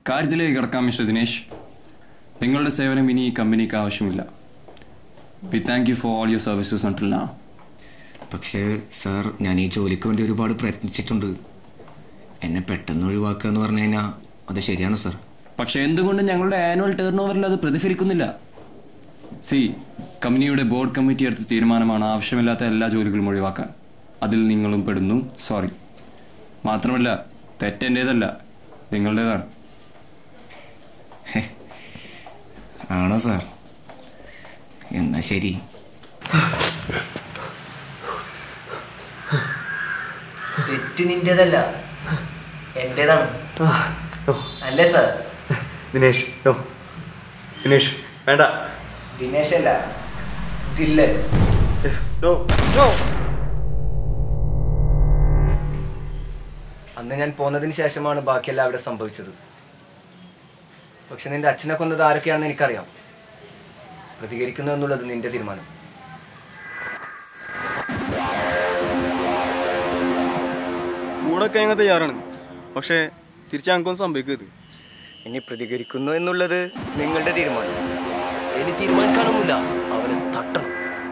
കാര്യത്തിലേക്ക് കിടക്കാം മിസ്റ്റർ ദിനേശ് നിങ്ങളുടെ സേവനം ഇനി ഈ കമ്പനിക്ക് ആവശ്യമില്ല we thank you for all your services until നാ പക്ഷേ സാർ ഞാൻ ഈ ജോലിക്ക് വേണ്ടി ഒരുപാട് പ്രയത്നിച്ചിട്ടുണ്ട് എന്നെ പെട്ടെന്ന് ഒഴിവാക്കുക എന്ന് പറഞ്ഞു കഴിഞ്ഞാൽ അത് ശരിയാണ് സാർ പക്ഷേ എന്തുകൊണ്ടും ഞങ്ങളുടെ ആനുവൽ ടേൺ ഓവറിൽ അത് പ്രതിഫലിക്കുന്നില്ല സി കമ്പനിയുടെ ബോർഡ് കമ്മിറ്റി എടുത്ത തീരുമാനമാണ് ആവശ്യമില്ലാത്ത എല്ലാ ജോലികളും ഒഴിവാക്കാൻ അതിൽ നിങ്ങളും പെടുന്നു സോറി മാത്രമല്ല തെറ്റെൻ്റേതല്ല നിങ്ങളുടേതാണ് ആണോ സാർ എന്നാ ശരി തെറ്റ് നിന്റേതല്ല എന്റേതാണ് ഓ അല്ലേ സാർ ദിനേഷ് ഓ ദിനേഷ് വേണ്ട ദിനേശ് അല്ല ദില്ലൻ നോ നോ അന്ന് ഞാൻ പോന്നതിന് ശേഷമാണ് ബാക്കിയെല്ലാം അവിടെ സംഭവിച്ചത് പക്ഷെ നിന്റെ അച്ഛനെ കൊന്നത് ആരൊക്കെയാണെന്ന് എനിക്കറിയാം പ്രതികരിക്കുന്നു എന്നുള്ളത് നിന്റെ തീരുമാനം കൂടൊക്കെ ഞങ്ങൾ തയ്യാറാണ് പക്ഷേ തിരിച്ച് ഞങ്ങൾക്കൊന്നും സംഭവിക്കരുത് ഇനി പ്രതികരിക്കുന്നു എന്നുള്ളത് നിങ്ങളുടെ തീരുമാനം ഇനി തീരുമാനിക്കാനൊന്നുമില്ല അവനെ തട്ടണം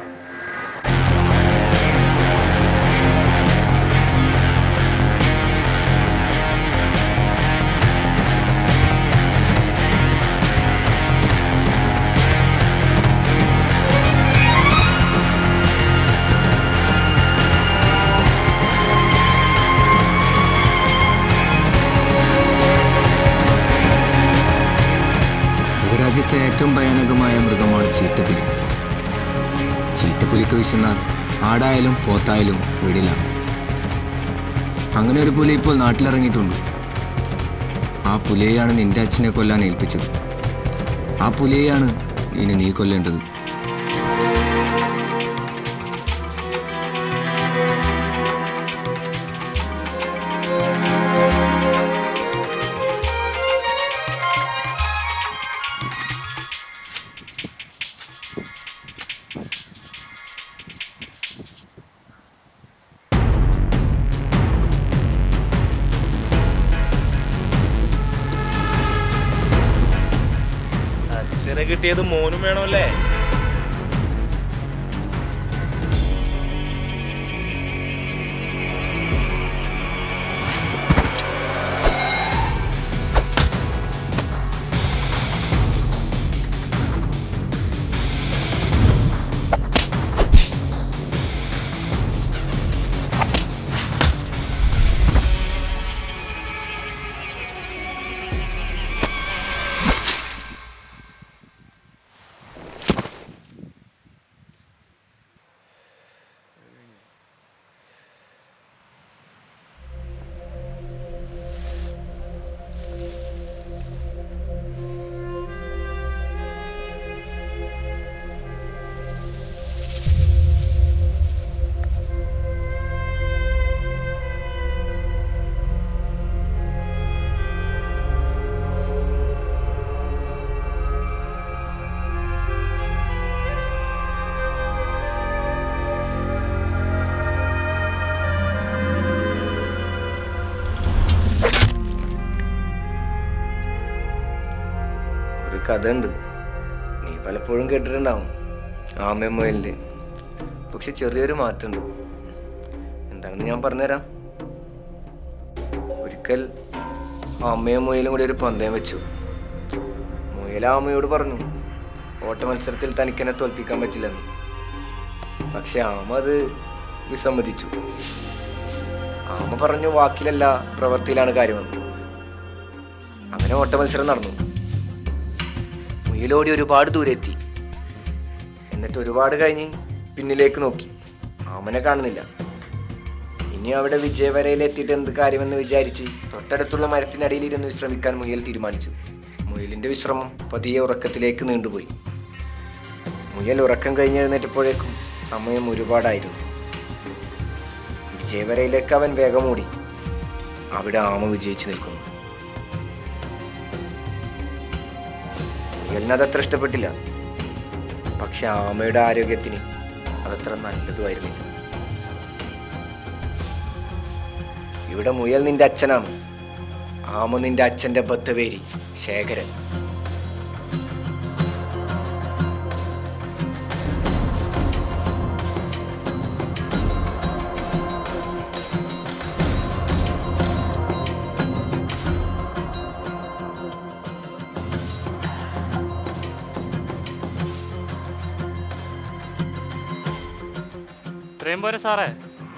യുവരാജ്യത്തെ ഏറ്റവും ഭയാനകമായ മൃഗമാണ് ചീറ്റപ്പുലി ചീറ്റപ്പുലിക്ക് വിശന്നാൽ ആടായാലും പോത്തായാലും വീടിലാണ് അങ്ങനെ ഒരു പുലി ഇപ്പോൾ നാട്ടിലിറങ്ങിയിട്ടുണ്ട് ആ പുലിയെയാണ് നിന്റെ അച്ഛനെ കൊല്ലാൻ ഏൽപ്പിച്ചത് ആ പുലിയെയാണ് ഇനി നീ കൊല്ലേണ്ടത് അച്ഛനെ കിട്ടിയത് മോനും വേണമല്ലേ ഒരു കഥ ഉണ്ട് നീ പലപ്പോഴും കേട്ടിട്ടുണ്ടാവും ആമയമ്മയിലെ പക്ഷെ ചെറിയൊരു മാറ്റമുണ്ട് എന്താണെന്ന് ഞാൻ പറഞ്ഞുതരാം ഒരിക്കൽ അമ്മയും മുയലും കൂടി ഒരു പന്തയം വെച്ചു മുയൽ ആ അമ്മയോട് പറഞ്ഞു ഓട്ട മത്സരത്തിൽ തനിക്കെന്നെ തോൽപ്പിക്കാൻ പറ്റില്ലെന്ന് പക്ഷെ ആമ അത് വിസമ്മതിച്ചു ആമ പറഞ്ഞു വാക്കിലല്ല പ്രവൃത്തിയിലാണ് കാര്യമെന്ന് അങ്ങനെ ഓട്ട മത്സരം നടന്നു മുയലോടി ഒരുപാട് ദൂരെ എത്തി എന്നിട്ട് ഒരുപാട് കഴിഞ്ഞ് പിന്നിലേക്ക് നോക്കി ആമനെ കാണുന്നില്ല ഇനി അവിടെ വിജയവരയിൽ എത്തിയിട്ട് എന്ത് കാര്യമെന്ന് വിചാരിച്ച് തൊട്ടടുത്തുള്ള മരത്തിനടിയിൽ ഇരുന്ന് വിശ്രമിക്കാൻ മുയൽ തീരുമാനിച്ചു മുയലിന്റെ വിശ്രമം പതിയെ ഉറക്കത്തിലേക്ക് നീണ്ടുപോയി മുയൽ ഉറക്കം കഴിഞ്ഞ് എഴുന്നേറ്റപ്പോഴേക്കും സമയം ഒരുപാടായിരുന്നു വിജയവരയിലേക്ക് അവൻ വേഗം ഓടി അവിടെ ആമ വിജയിച്ചു നിൽക്കുന്നു മുയലിന് അതത്ര ഇഷ്ടപ്പെട്ടില്ല പക്ഷെ ആമയുടെ ആരോഗ്യത്തിന് അതത്ര നല്ലതുമായിരുന്നില്ല ഇവിടെ മുയൽ നിന്റെ അച്ഛനാണ് ആമ നിന്റെ അച്ഛന്റെ ബദ്ധവേരി ശേഖരൻ ഇത്രയും പോരെ സാറേ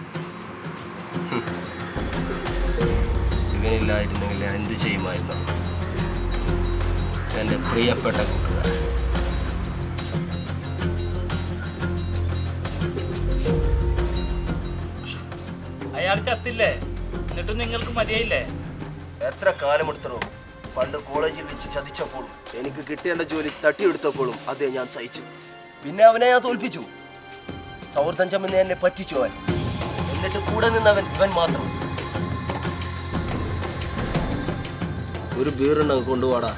ഇവനില്ലായിരുന്നെങ്കിൽ ഞാൻ എന്ത് ചെയ്യുമായിരുന്നു എൻ്റെ പ്രിയപ്പെട്ട കൂട്ടുകാരൻ അയാൾ ചത്തില്ലേ എന്നിട്ടും നിങ്ങൾക്ക് മതിയായില്ലേ എത്ര കാലമെടുത്തോ പണ്ട് കോളേജിൽ വെച്ച് ചതിച്ചപ്പോഴും എനിക്ക് കിട്ടേണ്ട ജോലി തട്ടിയെടുത്തപ്പോഴും അതേ ഞാൻ സഹിച്ചു പിന്നെ അവനെ ഞാൻ തോൽപ്പിച്ചു സൗഹൃദം ചമ്മെന്ന് എന്നെ പറ്റിച്ചു അവൻ എന്നിട്ട് കൂടെ നിന്നവൻ ഇവൻ മാത്രം ഒരു ബീറെണ്ണ കൊണ്ടുപോടാ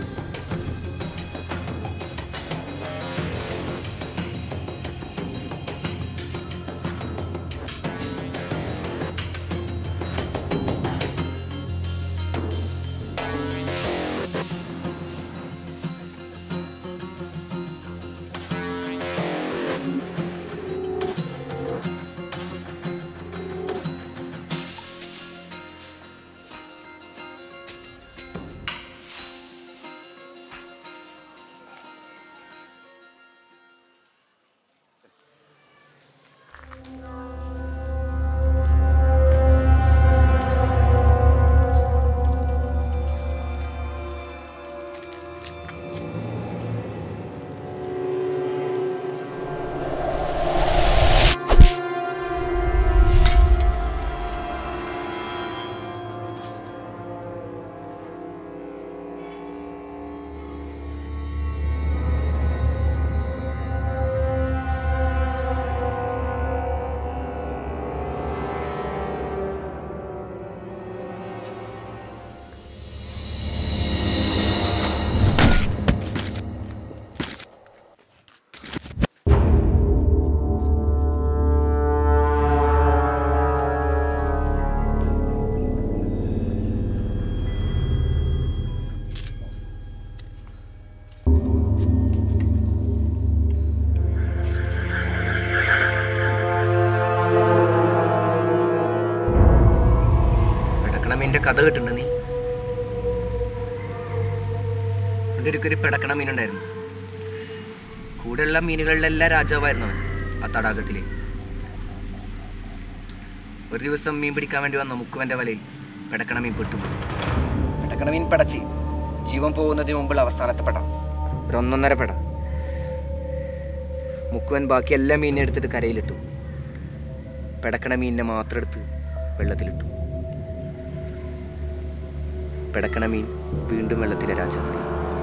പിടക്കണമീൻ്റെ കഥ കേട്ടിട്ടുണ്ട് നീ എൻ്റെ ഒരിക്കൽ പിടക്കണ മീനുണ്ടായിരുന്നു കൂടെയുള്ള മീനുകളിലെല്ലാം രാജാവായിരുന്നു അവൻ ആ തടാകത്തിൽ ഒരു ദിവസം മീൻ പിടിക്കാൻ വേണ്ടി വന്ന മുക്കുവൻ്റെ വലയിൽ പിടക്കണ മീൻ പെട്ടുപോയി പിടക്കണ മീൻ പിടച്ച് ജീവൻ പോകുന്നതിന് മുമ്പുള്ള അവസാനത്തെ പെട ഒരു ഒന്നൊന്നര പെട മുക്കുവൻ ബാക്കി എല്ലാ മീനിനെ എടുത്തിട്ട് കരയിലിട്ടു പിടക്കണ മീനിനെ മാത്രം എടുത്ത് വെള്ളത്തിലിട്ടു പിടക്കണ മീൻ വീണ്ടും വെള്ളത്തിലെ രാജാവായി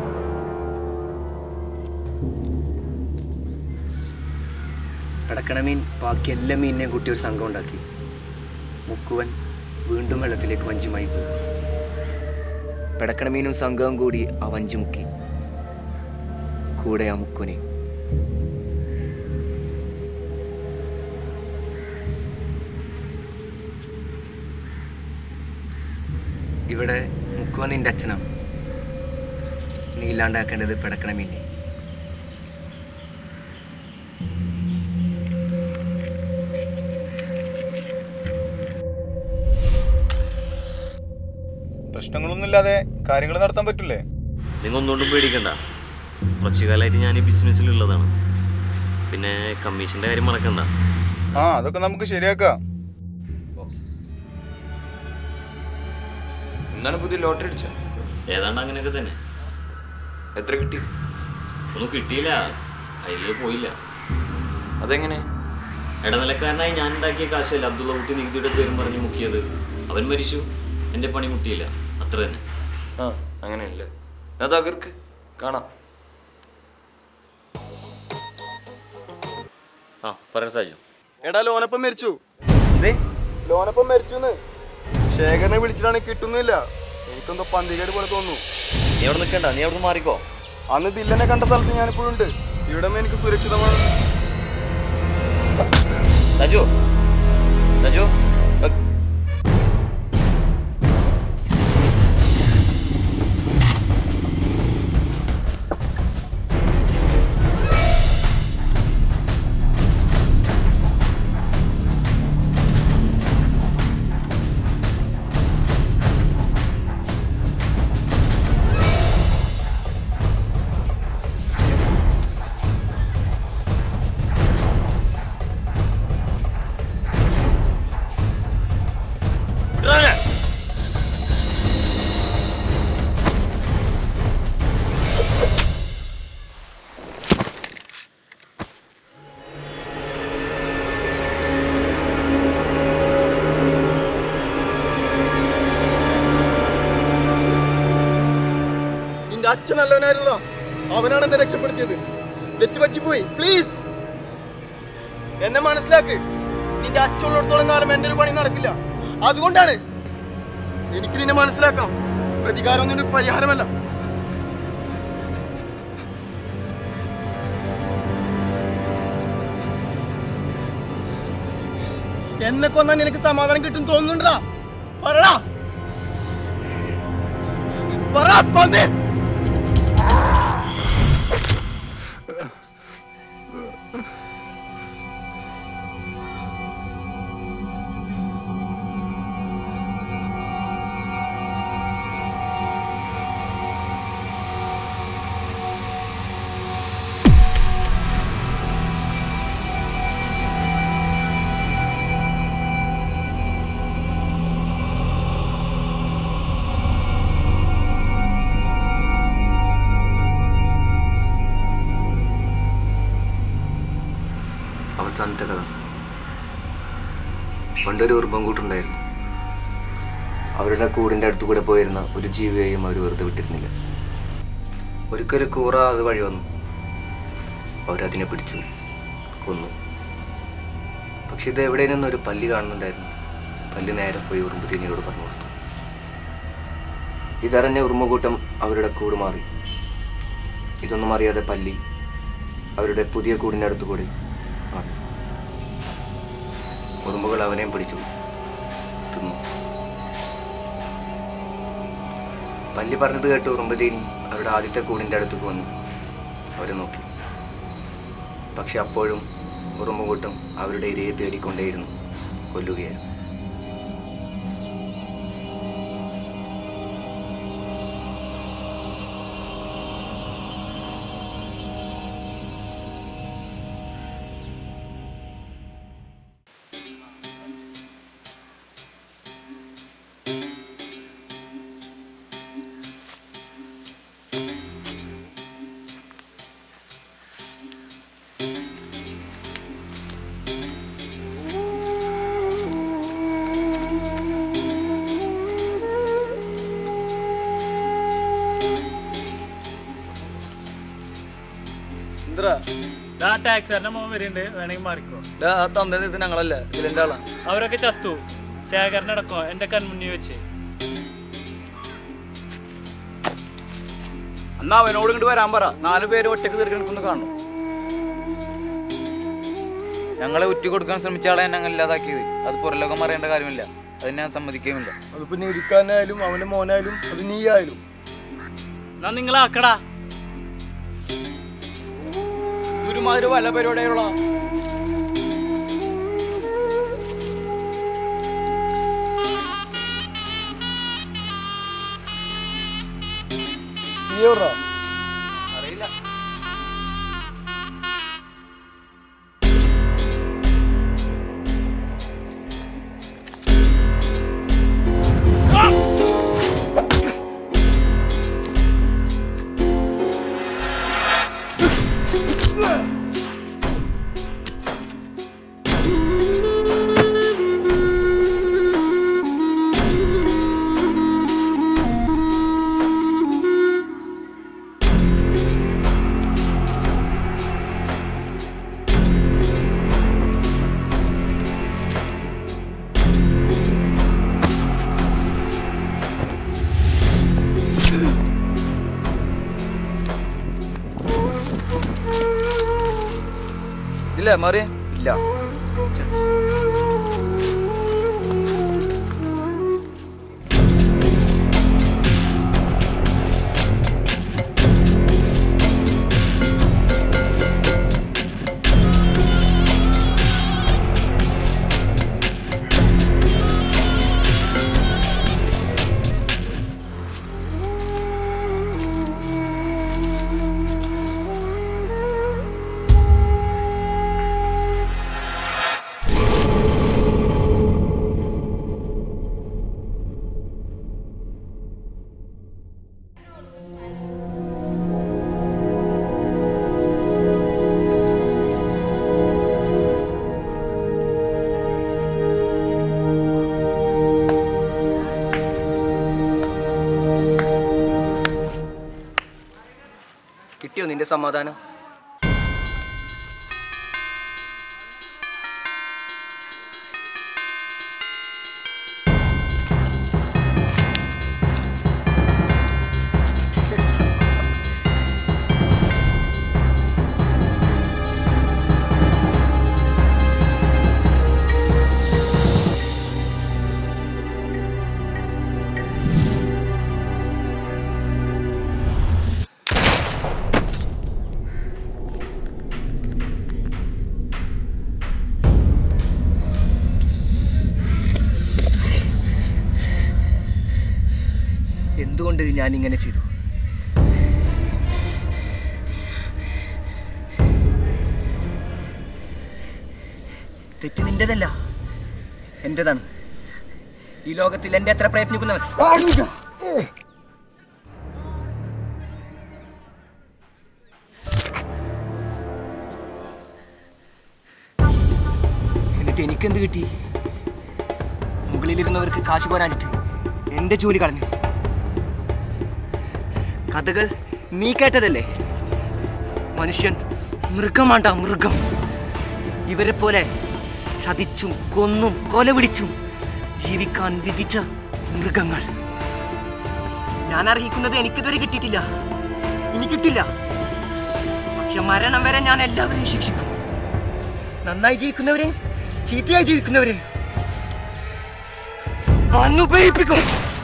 പിടക്കണ മീൻ ബാക്കി എല്ലാ മീനിനെയും കൂട്ടി ഒരു സംഘം ഉണ്ടാക്കി മുക്കുവൻ വീണ്ടും വെള്ളത്തിലേക്ക് വഞ്ചുമായി പോയി പിടക്കണ മീനും സംഘവും കൂടി ആ വഞ്ചു മുക്കി കൂടെ ആ മുക്കുവനെ ഇവിടെ മുക്കുവൻ നിന്റെ അച്ഛനാണ് നീ ഇല്ലാണ്ടാക്കേണ്ടത് പിടക്കണ മീനെ പ്രശ്നങ്ങളൊന്നുമില്ലാതെ കാര്യങ്ങൾ നടത്താൻ പറ്റില്ലേ നിങ്ങൾ ഒന്നുകൊണ്ടും പേടിക്കണ്ട കുറച്ചു കാലമായിട്ട് ഞാൻ ഈ ബിസിനസ്സിലുള്ളതാണ് പിന്നെ കമ്മീഷൻ്റെ കാര്യം മറക്കണ്ട ആ അതൊക്കെ നമുക്ക് ശരിയാക്കാം എന്താണ് പുതിയ ലോട്ടറി അടിച്ച ഏതാണ്ട് അങ്ങനെയൊക്കെ തന്നെ എത്ര കിട്ടി ഒന്നും കിട്ടിയില്ല കയ്യിൽ പോയില്ല അതെങ്ങനെ ഇടനിലക്കാരനായി ഞാൻ ഉണ്ടാക്കിയ കാശല്ല അബ്ദുള്ള കുട്ടി നികുതിയുടെ പേരും പറഞ്ഞ് മുക്കിയത് അവൻ മരിച്ചു എൻ്റെ പണി മുട്ടിയില്ല അത്ര തന്നെ ആ അങ്ങനെയല്ലേ അത് തകർക്ക് കാണാം ആ പറയാൻ സാധിച്ചു എടാ ലോനപ്പം മരിച്ചു ലോനപ്പം മരിച്ചു ശേഖരനെ വിളിച്ചിട്ടാണ് കിട്ടുന്നില്ല എനിക്കെന്തോ പന്തികേട് പോലെ തോന്നുന്നു നീ അവിടെ നിൽക്കണ്ട നീ അവിടെ മാറിക്കോ അന്ന് ദില്ലനെ കണ്ട സ്ഥലത്ത് ഞാനിപ്പോഴുണ്ട് ഇവിടെ എനിക്ക് സുരക്ഷിതമാണ് സജു സജു അച്ഛൻ നല്ലവനായിരുന്നോ അവനാണ് എന്നെ രക്ഷപ്പെടുത്തിയത് തെറ്റ് പറ്റിപ്പോയി പ്ലീസ് എന്നെ മനസ്സിലാക്ക് നിന്റെ അച്ഛനുള്ളിടത്തോളം കാലം എന്റെ ഒരു പണി നടക്കില്ല അതുകൊണ്ടാണ് എനിക്ക് നിന്നെ മനസ്സിലാക്കാം പ്രതികാരം ഒന്നും ഒരു പരിഹാരമല്ല എന്നെ കൊന്നാൻ നിനക്ക് സമാധാനം കിട്ടും തോന്നുന്നുണ്ടാ പറടാ പറ പന്നി അവസാനത്തെ കഥ പണ്ടൊരു ഉറുമ്പം കൂട്ടുണ്ടായിരുന്നു അവരുടെ കൂടിൻ്റെ അടുത്ത് കൂടെ പോയിരുന്ന ഒരു ജീവിയെയും അവർ വെറുതെ വിട്ടിരുന്നില്ല ഒരിക്കലും കൂറ അത് വഴി വന്നു അവരതിനെ പിടിച്ചു കൊന്നു പക്ഷെ ഇത് എവിടെ നിന്നും ഒരു പല്ലി കാണുന്നുണ്ടായിരുന്നു പല്ലി നേരെ പോയി ഉറുമ്പ് തിന്നിയോട് പറഞ്ഞു കൊടുത്തു ഇതറിഞ്ഞ ഉറുമ്പുകൂട്ടം അവരുടെ കൂട് മാറി ഇതൊന്നും അറിയാതെ പല്ലി അവരുടെ പുതിയ കൂടിൻ്റെ അടുത്ത് കൂടി മാറി ഉറുമ്പുകൾ അവനെയും പിടിച്ചു തിന്നു പല്ലി പറഞ്ഞത് കേട്ട് ഉറുമ്പ് തീനി അവരുടെ ആദ്യത്തെ കൂടിൻ്റെ അടുത്തേക്ക് വന്നു അവരെ നോക്കി പക്ഷെ അപ്പോഴും ഉറുമ്പുകൂട്ടം അവരുടെ ഇരയെ തേടിക്കൊണ്ടേയിരുന്നു കൊല്ലുകയായിരുന്നു എന്താ ആ ടാക്സറിന്റെ മോൻ വരുന്നുണ്ട് വേണമെങ്കിൽ മാറിക്കോ ആ തന്തേന്ന് ഞങ്ങളല്ല ഇതിലെന്റെ ആളാ അവരൊക്കെ ചത്തു ശേഖരനടക്കോ എന്റെ കൺമുന്നിൽ വെച്ച് എന്നാ അവനോട് ഇങ്ങോട്ട് വരാൻ പറ നാല് പേര് ഒറ്റക്ക് തീർക്കണമെന്ന് കാണണം ഞങ്ങളെ ഉറ്റി കൊടുക്കാൻ ശ്രമിച്ച ആളെ ഞങ്ങൾ ഇല്ലാതാക്കിയത് അത് പുറലോകം അറിയേണ്ട കാര്യമില്ല അത് ഞാൻ സമ്മതിക്കുകയുമില്ല അതിപ്പോ നിരിക്കാനായാലും അവന്റെ മോനായാലും അത് നീ ആയാലും എന്നാ നിങ്ങളാക്കടാ ഒരുമാതിരി വല്ല പരിപാടിയുള്ള നീ എവിടാ അറിയില്ല ഇല്ല മാറിയ ഇല്ല കിട്ടിയോ നിന്റെ സമാധാനം എന്തുകൊണ്ട് ഞാൻ ഇങ്ങനെ ചെയ്തു തെറ്റ് നിന്റേതല്ല എന്റേതാണ് ഈ ലോകത്തിൽ എന്റെ എത്ര പ്രയത്നിക്കുന്നവർ എന്നിട്ട് എനിക്കെന്ത് കിട്ടി മുകളിലിരുന്നവർക്ക് കാശ് പോരാഞ്ഞിട്ട് എന്റെ ജോലി കളഞ്ഞു കഥകൾ നീ കേട്ടതല്ലേ മനുഷ്യൻ മൃഗമാണ്ട മൃഗം ഇവരെ പോലെ ചതിച്ചും കൊന്നും കൊലപിടിച്ചും ജീവിക്കാൻ വിധിച്ച മൃഗങ്ങൾ ഞാൻ അർഹിക്കുന്നത് എനിക്കിതുവരെ കിട്ടിയിട്ടില്ല ഇനി കിട്ടില്ല പക്ഷെ മരണം വരെ ഞാൻ എല്ലാവരെയും ശിക്ഷിക്കും നന്നായി ജീവിക്കുന്നവരെയും ചീത്തയായി ജീവിക്കുന്നവരെയും അനുഭവിപ്പിക്കും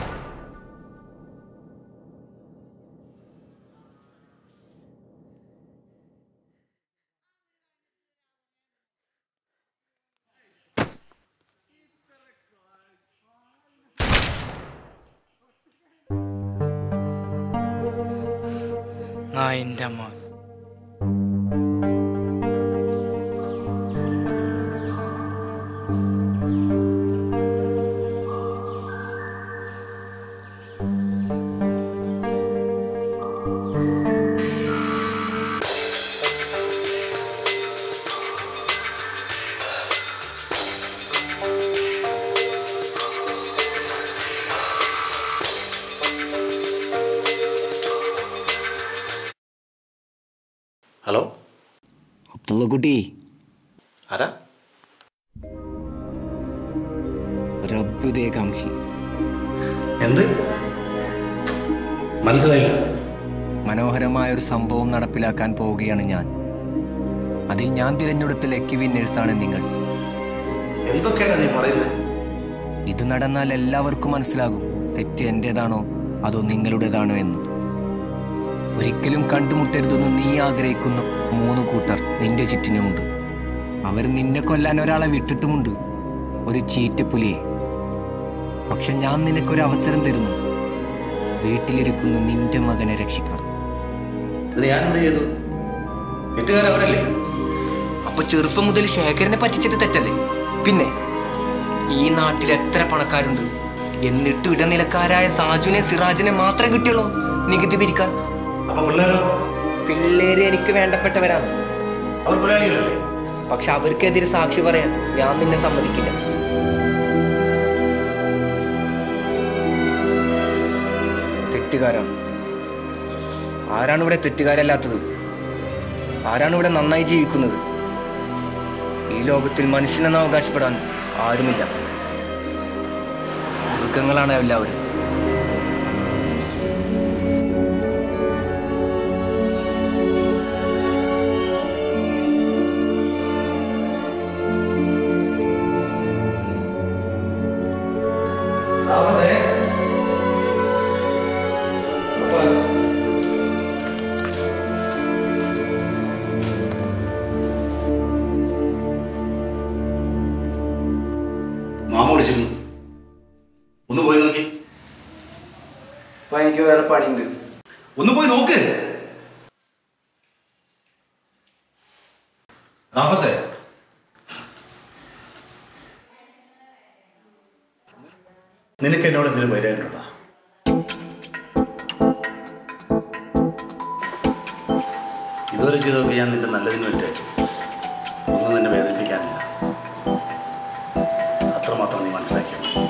നായിൻ്റെ അമ്മ ഹലോ അബ്ദുള്ള കുട്ടി ആരാ ഒരു അഭ്യുദയകാംക്ഷി എന്ത് മനസ്സിലായില്ല മനോഹരമായ ഒരു സംഭവം നടപ്പിലാക്കാൻ പോവുകയാണ് ഞാൻ അതിൽ ഞാൻ തിരഞ്ഞെടുത്ത ലക്കി വിന്നേഴ്സാണ് നിങ്ങൾ എന്തൊക്കെയാണ് നീ പറയുന്നത് ഇത് നടന്നാൽ എല്ലാവർക്കും മനസ്സിലാകും തെറ്റ് എന്റേതാണോ അതോ നിങ്ങളുടേതാണോ എന്ന് ഒരിക്കലും കണ്ടുമുട്ടരുതെന്ന് നീ ആഗ്രഹിക്കുന്ന മൂന്ന് കൂട്ടർ നിന്റെ ചുറ്റിനുമുണ്ട് അവർ നിന്നെ കൊല്ലാൻ ഒരാളെ വിട്ടിട്ടുമുണ്ട് ഒരു ചീറ്റപ്പുലിയെ പക്ഷെ ഞാൻ നിനക്കൊരു അവസരം തരുന്നു വീട്ടിലിരിക്കുന്ന നിന്റെ മകനെ രക്ഷിക്കാൻ ഇതിന് ഞാൻ എന്ത് ചെയ്തു തെറ്റുകാരവരല്ലേ അപ്പൊ ചെറുപ്പം മുതൽ ശേഖരനെ പറ്റിച്ചത് തെറ്റല്ലേ പിന്നെ ഈ നാട്ടിൽ എത്ര പണക്കാരുണ്ട് എന്നിട്ട് ഇടനിലക്കാരായ സാജുനെ സിറാജിനെ മാത്രമേ കിട്ടിയുള്ളൂ നികുതി പിരിക്കാൻ അപ്പൊ പിള്ളേരോ പിള്ളേര് എനിക്ക് വേണ്ടപ്പെട്ടവരാണ് അവർ കൊലയാളികളല്ലേ പക്ഷെ അവർക്കെതിരെ സാക്ഷി പറയാൻ ഞാൻ നിന്നെ സമ്മതിക്കില്ല തെറ്റുകാരാണ് ആരാണ് ഇവിടെ തെറ്റുകാരല്ലാത്തത് ആരാണ് ഇവിടെ നന്നായി ജീവിക്കുന്നത് ഈ ലോകത്തിൽ മനുഷ്യനെന്ന് അവകാശപ്പെടാൻ ആരുമില്ല മൃഗങ്ങളാണ് എല്ലാവരും മാമ വിളിച്ചിരുന്നു ഒന്ന് പോയി നോക്കി അപ്പൊ എനിക്ക് വേറെ പണിയുണ്ട് ഒന്ന് പോയി നോക്ക് റാഫത്തെ നിനക്ക് എന്നോട് എന്തിനും വരാനുണ്ടോ ഇതുവരെ ചെയ്തൊക്കെ ഞാൻ നിന്റെ നല്ലതിന് പറ്റായിട്ട് ഒന്നും നിന്നെ വേദനിപ്പിക്കാനില്ല അത്രമാത്രം നീ മനസ്സിലാക്കിയാൽ മതി.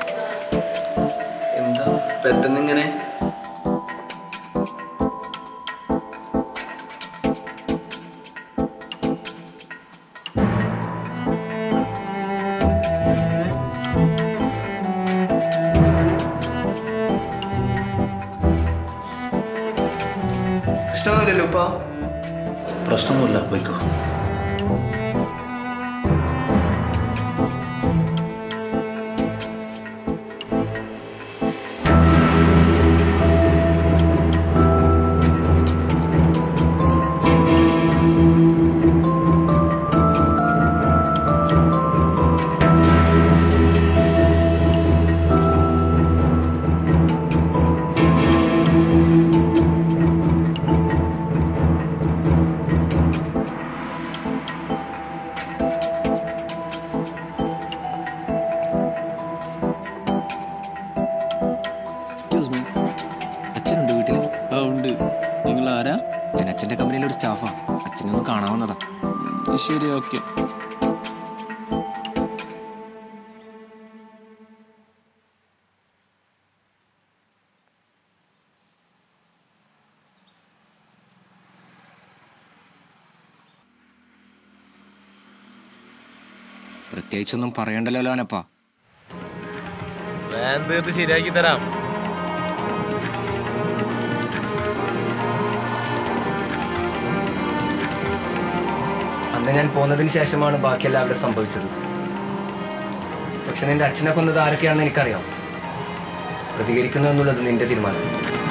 എന്താ പെട്ടെന്ന് ഇങ്ങനെ പോവാ പ്രശ്നമൊന്നുമില്ല പോയിക്കോ എക്സ്ക്യൂസ് മീ അച്ഛനുണ്ട് വീട്ടിൽ ആ ഉണ്ട് നിങ്ങൾ ആരാ ഞാൻ അച്ഛൻ്റെ കമ്പനിയിലെ ഒരു സ്റ്റാഫാ അച്ഛനൊന്ന് കാണാവുന്നതാ ശരി ഓക്കെ പ്രത്യേകിച്ചൊന്നും പറയണ്ടല്ലോ ലോനപ്പാ പ്ലാൻ തീർത്ത് ശരിയാക്കി തരാം അന്ന് ഞാൻ പോന്നതിന് ശേഷമാണ് ബാക്കിയെല്ലാം അവിടെ സംഭവിച്ചത് പക്ഷെ നിന്റെ അച്ഛനെ കൊന്നത് ആരൊക്കെയാണെന്ന് എനിക്കറിയാം പ്രതികരിക്കുന്നു എന്നുള്ളത് നിന്റെ തീരുമാനം